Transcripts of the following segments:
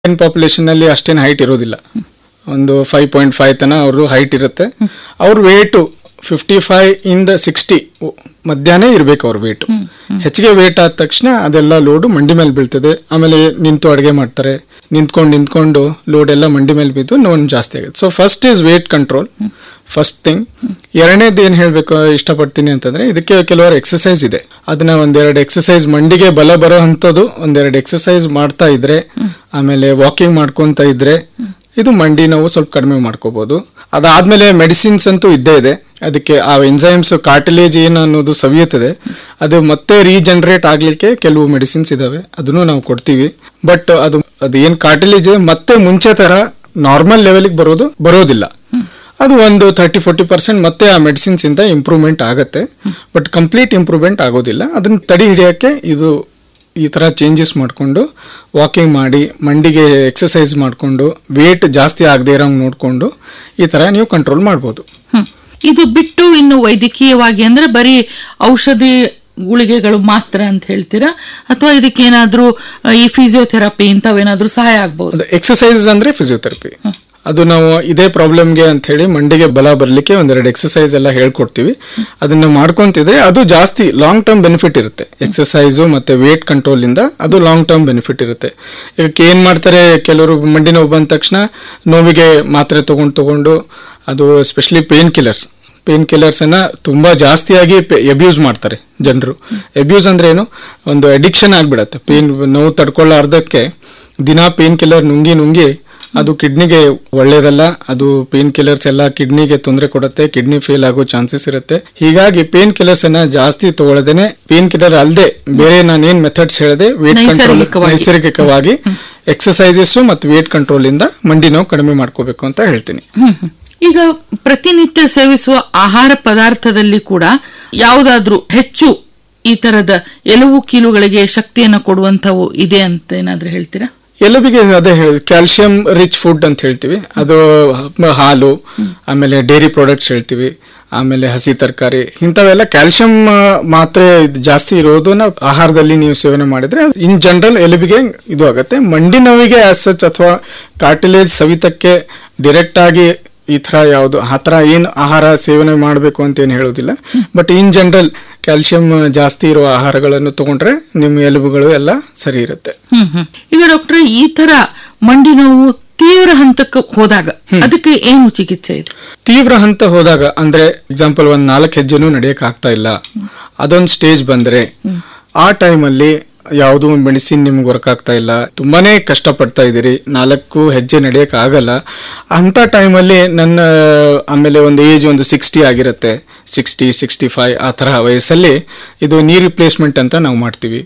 Indian population ಅಲ್ಲಿ ಅಷ್ಟೇನು height ಇರೋದಿಲ್ಲ ಒಂದು ಫೈವ್ ಪಾಯಿಂಟ್ ಫೈವ್ ತನ ಅವರು ಹೈಟ್ ಇರುತ್ತೆ ಅವ್ರ ವೇಟು ಫಿಫ್ಟಿ ಫೈವ್ ಇಂದ ಸಿಕ್ಸ್ಟಿ ಮಧ್ಯಾಹ್ನ ಇರಬೇಕು ಅವ್ರ ವೇಟು ಹೆಚ್ಚಿಗೆ ವೇಟ್ ಆದ ತಕ್ಷಣ ಅದೆಲ್ಲ ಲೋಡು ಮಂಡಿ ಮೇಲೆ ಬೀಳ್ತದೆ ಆಮೇಲೆ ನಿಂತು ಅಡುಗೆ ಮಾಡ್ತಾರೆ ನಿಂತ್ಕೊಂಡು ನಿಂತ್ಕೊಂಡು ಲೋಡ್ ಎಲ್ಲ ಮಂಡಿ ಮೇಲೆ ಬಿದ್ದು ನೋವು ಜಾಸ್ತಿ ಆಗುತ್ತೆ so first is weight control first thing ಎರಡನೇದು ಏನು ಹೇಳಬೇಕು ಇಷ್ಟಪಡ್ತೀನಿ ಅಂತಂದ್ರೆ ಇದಕ್ಕೆ ಕೆಲವರು ಎಕ್ಸಸೈಸ್ ಇದೆ ಅದನ್ನ ಒಂದೆರಡು ಎಕ್ಸಸೈಸ್ ಮಂಡಿಗೆ ಬಲ ಬರೋ ಅಂಥದ್ದು ಒಂದೆರಡು ಎಕ್ಸಸೈಸ್ ಮಾಡ್ತಾ ಇದ್ರೆ ಆಮೇಲೆ ವಾಕಿಂಗ್ ಮಾಡ್ಕೊಂತ ಇದ್ರೆ ಇದು ಮಂಡಿ ನೋವು ಸ್ವಲ್ಪ ಕಡಿಮೆ ಮಾಡ್ಕೋಬಹುದು ಅದಾದ್ಮೇಲೆ ಮೆಡಿಸಿನ್ಸ್ ಅಂತೂ ಇದ್ದೇ ಇದೆ ಅದಕ್ಕೆ ಆ ಎಂಜೈಮ್ಸ್ ಕಾರ್ಟಿಲೇಜ್ ಏನು ಅನ್ನೋದು ಸವಿಯುತ್ತದೆ ಅದು ಮತ್ತೆ ರೀಜನರೇಟ್ ಆಗ್ಲಿಕ್ಕೆ ಕೆಲವು ಮೆಡಿಸಿನ್ಸ್ ಇದಾವೆ ಅದನ್ನು ನಾವು ಕೊಡ್ತೀವಿ ಬಟ್ ಅದು ಅದು ಏನ್ ಕಾರ್ಟಿಲೇಜ್ ಮತ್ತೆ ಮುಂಚೆ ತರ ನಾರ್ಮಲ್ ಲೆವೆಲ್ಗೆ ಬರೋದು ಬರೋದಿಲ್ಲ ಅದು ಒಂದು ತರ್ಟಿ ಫೋರ್ಟಿ ಪರ್ಸೆಂಟ್ ಮತ್ತೆ ಆ ಮೆಡಿಸಿನ್ಸ್ ಇಂದ ಇಂಪ್ರೂವ್ಮೆಂಟ್ ಆಗುತ್ತೆ ಬಟ್ ಕಂಪ್ಲೀಟ್ ಇಂಪ್ರೂವ್ಮೆಂಟ್ ಆಗೋದಿಲ್ಲ ಅದನ್ನ ತಡೆ ಹಿಡಿಯೋಕ್ಕೆ ಇದು ಈ ತರ ಚೇಂಜಸ್ ಮಾಡಿಕೊಂಡು ವಾಕಿಂಗ್ ಮಾಡಿ ಮಂಡಿಗೆ ಎಕ್ಸಸೈಸ್ ಮಾಡಿಕೊಂಡು ವೇಟ್ ಜಾಸ್ತಿ ಆಗದೆ ಇರೋಂಗ್ ನೋಡಿಕೊಂಡು ಈ ತರ ನೀವು ಕಂಟ್ರೋಲ್ ಮಾಡ್ಬೋದು ಹ್ಮ್. ಇದು ಬಿಟ್ಟು ಇನ್ನು ವೈದ್ಯಕೀಯವಾಗಿ ಅಂದ್ರೆ ಬರೀ ಔಷಧಿ ಗುಳಿಗೆಗಳು ಮಾತ್ರ ಅಂತ ಹೇಳ್ತೀರಾ ಅಥವಾ ಇದಕ್ಕೇನಾದ್ರೂ ಆ, ಈ ಫಿಸಿಯೋಥೆರಪಿ ಇಂಥವೇನಾದ್ರೂ ಸಹಾಯ ಆಗ್ಬಹುದು ಅದು ಎಕ್ಸಸೈಸ್ ಅಂದ್ರೆ ಫಿಸಿಯೋಥೆರಪಿ ಅದು ನಾವು ಇದೇ ಪ್ರಾಬ್ಲಮ್ಗೆ ಅಂತ ಹೇಳಿ ಮಂಡಿಗೆ ಬಲ ಬರಲಿಕ್ಕೆ ಒಂದೆರಡು ಎಕ್ಸಸೈಸ್ ಎಲ್ಲ ಹೇಳ್ಕೊಡ್ತೀವಿ ಅದನ್ನ ಮಾಡ್ಕೊಂತಿದ್ರೆ ಅದು ಜಾಸ್ತಿ ಲಾಂಗ್ ಟರ್ಮ್ ಬೆನಿಫಿಟ್ ಇರುತ್ತೆ ಎಕ್ಸಸೈಸು ಮತ್ತೆ ವೇಟ್ ಕಂಟ್ರೋಲ್ ಇಂದ ಅದು ಲಾಂಗ್ ಟರ್ಮ್ ಬೆನಿಫಿಟ್ ಇರುತ್ತೆ ಇದಕ್ಕೆ ಏನ್ ಮಾಡ್ತಾರೆ ಕೆಲವರು ಮಂಡಿ ನೋವು ಬಂದ ತಕ್ಷಣ ನೋವಿಗೆ ಮಾತ್ರೆ ತಗೊಂಡು ತಗೊಂಡು ಅದು especially pain killers pain killers ಅನ್ನ ತುಂಬಾ ಜಾಸ್ತಿಯಾಗಿ ಅಬ್ಯೂಸ್ ಮಾಡ್ತಾರೆ ಜನರು ಅಬ್ಯೂಸ್ ಅಂದ್ರೆ ಏನು ಒಂದು ಅಡಿಕ್ಷನ್ ಆಗ್ಬಿಡತ್ತೆ ಪೇನ್ ನೋವು ತಡ್ಕೊಳ್ಳಾರ್ದಕ್ಕೆ ದಿನಾ ಪೇನ್ ಕಿಲ್ಲರ್ ನುಂಗಿ ನುಂಗಿ ಅದು ಕಿಡ್ನಿಗೆ ಒಳ್ಳೇದಲ್ಲ ಅದು ಪೇನ್ ಕಿಲ್ಲರ್ಸ್ ಎಲ್ಲ ಕಿಡ್ನಿಗೆ ತೊಂದರೆ ಕೊಡುತ್ತೆ ಕಿಡ್ನಿ ಫೇಲ್ ಆಗೋ ಚಾನ್ಸಸ್ ಇರುತ್ತೆ ಹೀಗಾಗಿ ಪೇನ್ ಕಿಲ್ಲರ್ಸ್ ಅನ್ನ ಜಾಸ್ತಿ ತಗೊಳ್ಳದೇನೆ ಪೇನ್ ಕಿಲ್ಲರ್ ಅಲ್ಲದೆ ಬೇರೆ ನಾನೇನ್ ಮೆಥಡ್ಸ್ ಹೇಳಿದೆ ವೇಟ್ ಕಂಟ್ರೋಲ್ ನೈಸರ್ಗಿಕವಾಗಿ. ನೈಸರ್ಗಿಕವಾಗಿ ಎಕ್ಸಸೈಸಸ್ ಮತ್ತು ವೇಟ್ ಕಂಟ್ರೋಲ್ ಇಂದ ಮಂಡಿ ನೋವು ಕಡಿಮೆ ಮಾಡ್ಕೋಬೇಕು ಅಂತ ಹೇಳ್ತೀನಿ ಹ್ಮ್ ಹ್ಮ್. ಈಗ ಪ್ರತಿನಿತ್ಯ ಸೇವಿಸುವ ಆಹಾರ ಪದಾರ್ಥದಲ್ಲಿ ಕೂಡ ಯಾವುದಾದ್ರೂ ಹೆಚ್ಚು ಈ ತರದ ಎಲುವು ಕೀಲುಗಳಿಗೆ ಶಕ್ತಿಯನ್ನು ಕೊಡುವಂತವು ಇದೆ ಅಂತ ಏನಾದ್ರೂ ಹೇಳ್ತೀರಾ ಎಲುಬಿಗೆ ಅದೇ ಹೇಳಿ ಕ್ಯಾಲ್ಸಿಯಂ ರಿಚ್ ಫುಡ್ ಅಂತ ಹೇಳ್ತೀವಿ ಅದು ಹ- ಹಾಲು ಆಮೇಲೆ ಡೈರಿ ಪ್ರಾಡಕ್ಟ್ಸ್ ಹೇಳ್ತೀವಿ ಆಮೇಲೆ ಹಸಿ ತರಕಾರಿ ಇಂಥವೆಲ್ಲ ಕ್ಯಾಲ್ಸಿಯಂ ಮಾತ್ರೆ ಇದ್ ಜಾಸ್ತಿ ಇರೋದನ್ನ ಆಹಾರದಲ್ಲಿ ನೀವು ಸೇವನೆ ಮಾಡಿದ್ರೆ ಇನ್ ಜನರಲ್ ಎಲುಬಿಗೆ ಇದು ಆಗುತ್ತೆ ಮಂಡಿ ನೋವಿಗೆ ಆಸ್ ಸಚ್ ಅಥವಾ ಕಾರ್ಟಿಲೇಜ್ ಸವಿತಕ್ಕೆ ಡೈರೆಕ್ಟ್ ಆಗಿ ಈ ತರ ಯಾವುದು ಆ ಥರ ಏನು ಆಹಾರ ಸೇವನೆ ಮಾಡಬೇಕು ಅಂತ ಏನು ಹೇಳೋದಿಲ್ಲ ಬಟ್ ಇನ್ ಜನರಲ್ ಕ್ಯಾಲ್ಸಿಯಂ ಜಾಸ್ತಿ ಇರೋ ಆಹಾರಗಳನ್ನು ತಗೊಂಡ್ರೆ ನಿಮ್ಮ ಎಲುಬುಗಳು ಎಲ್ಲ ಸರಿ ಇರುತ್ತೆ ಹ್ಮ್ ಹ್ಮ್ ಈಗ ಡಾಕ್ಟರ್ ಈ ತರ ಮಂಡಿ ನೋವು ತೀವ್ರ ಹಂತಕ್ಕೆ ಹೋದಾಗ ಅದಕ್ಕೆ ಏನು ಚಿಕಿತ್ಸೆ ಇದೆ ತೀವ್ರ ಹಂತ ಹೋದಾಗ ಅಂದ್ರೆ ಎಕ್ಸಾಂಪಲ್ ಒಂದ್ ನಾಲ್ಕು ಹೆಜ್ಜೆನೂ ನಡೆಯಕ್ ಆಗ್ತಾ ಇಲ್ಲ ಅದೊಂದು ಸ್ಟೇಜ್ ಬಂದ್ರೆ ಆ ಟೈಮಲ್ಲಿ ಯಾವುದು ಮೆಡಿಸಿನ್ ನಿಮ್ಗೆ ವರ್ಕ್ ಆಗ್ತಾ ಇಲ್ಲ ತುಂಬಾನೇ ಕಷ್ಟಪಡ್ತಾ ಇದ್ದೀರಿ ನಾಲ್ಕು ಹೆಜ್ಜೆ ನಡೆಯಕ್ ಆಗಲ್ಲ ಅಂತ ಟೈಮಲ್ಲಿ ನನ್ನ ಆಮೇಲೆ ಒಂದು ಏಜ್ ಒಂದು ಸಿಕ್ಸ್ಟಿ ಆಗಿರುತ್ತೆ ಸಿಕ್ಸ್ಟಿ ಸಿಕ್ಸ್ಟಿ ಫೈವ್ ಆ ತರಹ ವಯಸ್ಸಲ್ಲಿ ಇದು ನೀ ರಿಪ್ಲೇಸ್ಮೆಂಟ್ ಅಂತ ನಾವು ಮಾಡ್ತೀವಿ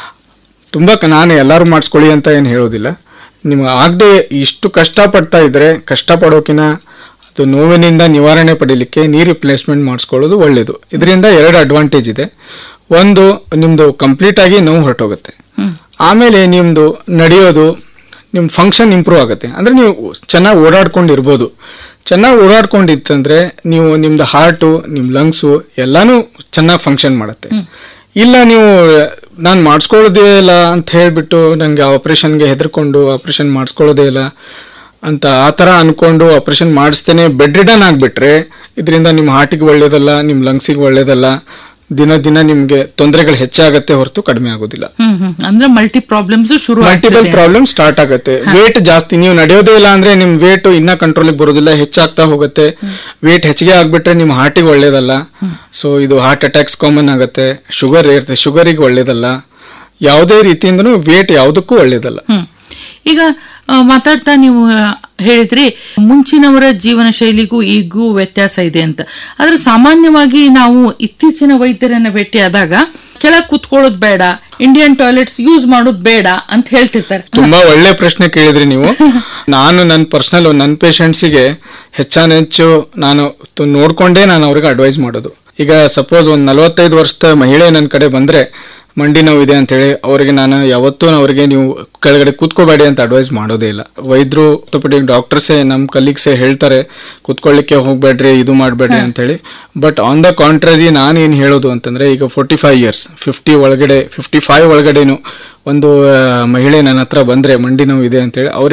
ತುಂಬ ಕ- ನಾನು ಎಲ್ಲರೂ ಮಾಡಿಸ್ಕೊಳ್ಳಿ ಅಂತ ಏನು ಹೇಳೋದಿಲ್ಲ ನಿಮ್ಗೆ ಆಗದೆ ಇಷ್ಟು ಕಷ್ಟಪಡ್ತಾ ಇದ್ರೆ ಕಷ್ಟಪಡೋಕಿನ ಅದು ನೋವಿನಿಂದ ನಿವಾರಣೆ ಪಡೀಲಿಕ್ಕೆ ನೀ ರಿಪ್ಲೇಸ್ಮೆಂಟ್ ಮಾಡಿಸ್ಕೊಳ್ಳೋದು ಒಳ್ಳೇದು ಇದರಿಂದ ಎರಡು ಅಡ್ವಾಂಟೇಜ್ ಇದೆ ಒಂದು ನಿಮ್ದು ಕಂಪ್ಲೀಟ್ ಆಗಿ ನೋವು ಹೊರಟೋಗುತ್ತೆ ಆಮೇಲೆ ನಿಮ್ದು ನಡೆಯೋದು ನಿಮ್ಮ ಫಂಕ್ಷನ್ ಇಂಪ್ರೂವ್ ಆಗುತ್ತೆ ಅಂದ್ರೆ ನೀವು ಚೆನ್ನಾಗಿ ಓಡಾಡ್ಕೊಂಡಿರ್ಬೋದು ಚೆನ್ನಾಗಿ ಓಡಾಡ್ಕೊಂಡಿತ್ತಂದ್ರೆ ನೀವು ನಿಮ್ದು ಹಾರ್ಟು ನಿಮ್ಮ ಲಂಗ್ಸು ಎಲ್ಲಾನು ಚೆನ್ನಾಗಿ ಫಂಕ್ಷನ್ ಮಾಡುತ್ತೆ ಇಲ್ಲ ನೀವು ನಾನು ಮಾಡಿಸ್ಕೊಳ್ಳೋದೇ ಇಲ್ಲ ಅಂತ ಹೇಳ್ಬಿಟ್ಟು ನನಗೆ ಆಪರೇಷನ್ಗೆ ಹೆದರ್ಕೊಂಡು ಆಪರೇಷನ್ ಮಾಡಿಸ್ಕೊಳ್ಳೋದೇ ಇಲ್ಲ ಅಂತ ಆ ಥರ ಅನ್ಕೊಂಡು ಆಪರೇಷನ್ ಮಾಡಿಸ್ತೇನೆ ಬೆಡ್ ರಿಡನ್ ಆಗಿಬಿಟ್ರೆ ಇದರಿಂದ ನಿಮ್ಮ ಹಾರ್ಟಿಗೆ ಒಳ್ಳೇದಲ್ಲ ನಿಮ್ಮ ಲಂಗ್ಸಿಗೆ ಒಳ್ಳೇದಲ್ಲ ದಿನ ದಿನ ನಿಮಗೆ ತೊಂದರೆಗಳು ಹೆಚ್ಚಾಗತ್ತೆ ಹೊರತು ಕಡಿಮೆ ಆಗೋದಿಲ್ಲ ಹ್ಮ್ ಹ್ಮ್ ಅಂದ್ರೆ ಮಲ್ಟಿ ಪ್ರಾಬ್ಲಮ್ಸ್ ಶುರು ಮಲ್ಟಿಪಲ್ ಆಗ್ತದೆ ಪ್ರಾಬ್ಲಮ್ ಸ್ಟಾರ್ಟ್ ಆಗುತ್ತೆ ವೇಟ್ ಜಾಸ್ತಿ ನೀವು ನಡೆಯೋದೇ ಇಲ್ಲ ಅಂದ್ರೆ ನಿಮ್ ವೇಟ್ ಇನ್ನ ಕಂಟ್ರೋಲಿಗೆ ಬರೋದಿಲ್ಲ ಹೆಚ್ಚಾಗ್ತಾ ಹೋಗುತ್ತೆ ವೇಟ್ ಹೆಚ್ಚಿಗೆ ಆಗ್ಬಿಟ್ರೆ ನಿಮ್ಮ ಹಾರ್ಟಿಗೆ ಒಳ್ಳೇದಲ್ಲ ಸೊ ಇದು ಹಾರ್ಟ್ ಅಟ್ಯಾಕ್ಸ್ ಕಾಮನ್ ಆಗುತ್ತೆ ಶುಗರ್ ಇರುತ್ತೆ ಶುಗರಿಗೆ ಒಳ್ಳೇದಲ್ಲ ಯಾವುದೇ ರೀತಿಯಿಂದನೂ ವೇಟ್ ಯಾವುದಕ್ಕೂ ಒಳ್ಳೇದಲ್ಲ ಹ್ಮ್ ಈಗ ಆ, ಮಾತಾಡ್ತಾ ನೀವು ಆ, ಹೇಳಿದ್ರಿ ಮುಂಚಿನವರ ಜೀವನ ಶೈಲಿಗೂ ಈಗೂ ವ್ಯತ್ಯಾಸ ಇದೆ ಅಂತ ಆದ್ರೆ ಸಾಮಾನ್ಯವಾಗಿ ನಾವು ಇತ್ತೀಚಿನ ವೈದ್ಯರನ್ನ ಭೇಟಿಯಾದಾಗ ಕೆಳಗ್ ಕುತ್ಕೊಳ್ಳೋದು ಬೇಡ ಇಂಡಿಯನ್ ಟಾಯ್ಲೆಟ್ಸ್ ಯೂಸ್ ಮಾಡೋದು ಬೇಡ ಅಂತ ಹೇಳ್ತಿರ್ತಾರೆ ತುಂಬಾ ಒಳ್ಳೆ ಪ್ರಶ್ನೆ ಕೇಳಿದ್ರಿ ನೀವು ನಾನು ನನ್ನ ಪರ್ಸನಲ್ ನನ್ನ ಪೇಷಂಟ್ಸಿಗೆ ಹೆಚ್ಚಾನೆಚ್ಚು ನಾನು ತು- ನೋಡ್ಕೊಂಡೇ ನಾನು ಅವ್ರಿಗೆ ಅಡ್ವೈಸ್ ಮಾಡೋದು ಈಗ ಸಪೋಸ್ ಒಂದು ನಲವತ್ತೈದು ವರ್ಷದ ಮಹಿಳೆ ನನ್ನ ಕಡೆ ಬಂದ್ರೆ ಮಂಡಿ ನೋವು ಇದೆ ಅಂತ ಹೇಳಿ ಅವರಿಗೆ ನಾನು ಯಾವತ್ತೂ ಅವರಿಗೆ ನೀವು ಕೆಳಗಡೆ ಕೂತ್ಕೋಬೇಡಿ ಅಂತ ಅಡ್ವೈಸ್ ಮಾಡೋದೇ ಇಲ್ಲ ವೈದ್ಯರು ಆರ್ಥೋಪೆಡಿಕ್ ಡಾಕ್ಟರ್ಸೇ ನಮ್ಮ ಕಲೀಗ್ಸೇ ಹೇಳ್ತಾರೆ ಕೂತ್ಕೊಳ್ಳಿಕ್ಕೆ ಹೋಗ್ಬೇಡ್ರಿ ಇದು ಮಾಡಬೇಡ್ರಿ ಅಂತ ಹೇಳಿ ಬಟ್ ಆನ್ ದ ಕಾಂಟ್ರರಿ ನಾನು ಏನು ಹೇಳೋದು ಅಂತಂದ್ರೆ ಈಗ ಫೋರ್ಟಿ ಫೈವ್ ಇಯರ್ಸ್ ಫಿಫ್ಟಿ ಒಳಗಡೆ ಫಿಫ್ಟಿ ಫೈವ್ ಒಳಗಡೆನು ಒಂದು ಆ, ಮಹಿಳೆ ನನ್ನ ಹತ್ರ ಬಂದ್ರೆ ಮಂಡಿ ನೋವು ಇದೆ ಅಂತ ಹೇಳಿ ಅವ್ರಿಗೆ